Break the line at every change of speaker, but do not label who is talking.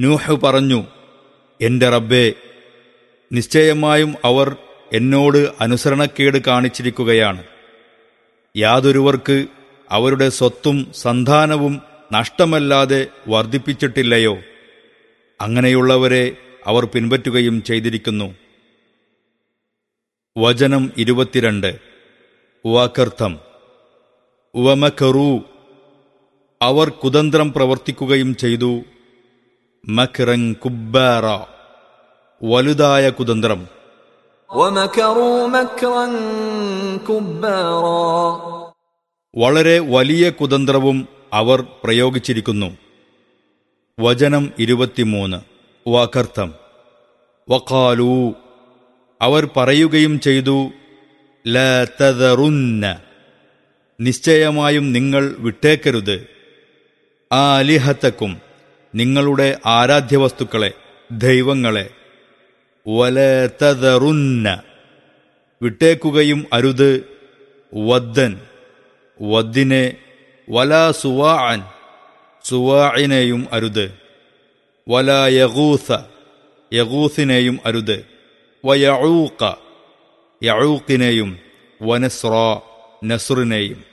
നൂഹ് പറഞ്ഞു എന്റെ റബ്ബേ നിശ്ചയമായും അവർ എന്നോട് അനുസരണക്കേട് കാണിച്ചിരിക്കുകയാണ് യാതൊരുവർക്ക് അവരുടെ സ്വത്തും സന്താനവും നഷ്ടമല്ലാതെ വർദ്ധിപ്പിച്ചിട്ടില്ലയോ അങ്ങനെയുള്ളവരെ അവർ പിൻപറ്റുകയും ചെയ്തിരിക്കുന്നു വചനം ഇരുപത്തിരണ്ട് വാക്കർത്ഥം വമക്കറൂ അവർ കുതന്ത്രം പ്രവർത്തിക്കുകയും ചെയ്തു മക്റൻ കുബ്ബാറ വലുതായ കുതന്ത്രം
ومكروا مكرا كبارا
വളരെ വലിയ കുതന്ത്രവും അവർ പ്രയോഗിച്ചിരിക്കുന്നു വചനം ഇരുപത്തിമൂന്ന് വാക്കർത്ഥം വക്കാലൂ അവർ പറയുകയും ചെയ്തു ല തദറുന്ന നിശ്ചയമായും നിങ്ങൾ വിട്ടേക്കരുത് ആലിഹത്തക്കും നിങ്ങളുടെ ആരാധ്യവസ്തുക്കളെ ദൈവങ്ങളെ വല തദറുന്ന വിട്ടേക്കുകയും അരുത് വദ്ദൻ വദ്ദിനെ വല സുവാഅൻ സുവാഇനെയും അരുത് വല യഗൂസ യഗൂസിനെയും അരുത് വയഊക്ക യഊക്കിനെയും വനസ്ര നസ്റിനെയും